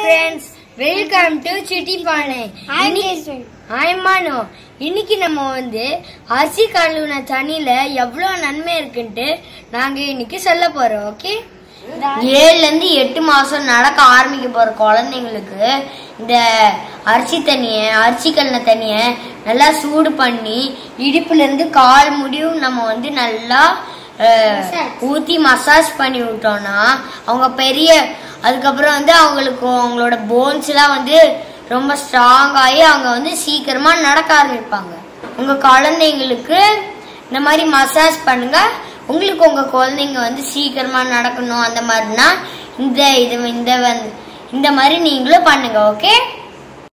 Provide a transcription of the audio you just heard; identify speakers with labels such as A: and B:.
A: friends welcome to city பானை ஆயமானோ இன்னைக்கு நம்ம வந்து அரிசி கழுவுன தண்ணியில எவ்வளவு நன்மை இருக்குன்ட்டு நாங்க இன்னைக்கு சொல்ல போறோம் ஓகே ஏழுல இருந்து எட்டு மாசம் நடக்க ஆரம்பிக்க போற குழந்தைங்களுக்கு இந்த அரிசி தண்ணிய அரிசி கல்ல தண்ணிய நல்லா சூடு பண்ணி இடுப்புல இருந்து கால் முடியும் நம்ம வந்து நல்லா அஹ், ஊத்தி மசாஜ் பண்ணி விட்டோம்னா அவங்க பெரிய அதுக்கப்புறம் வந்து அவங்களுக்கு அவங்களோட போன்ஸ் எல்லாம் வந்து ரொம்ப ஸ்ட்ராங் ஆகி அவங்க வந்து சீக்கிரமா நடக்க ஆரம்பிப்பாங்க உங்க குழந்தைங்களுக்கு இந்த மாதிரி மசாஜ் பண்ணுங்க உங்களுக்கு உங்க குழந்தைங்க வந்து சீக்கிரமா நடக்கணும் அந்த மாதிரினா இந்த இது இந்த வந்து இந்த மாதிரி நீங்களும் பண்ணுங்க ஓகே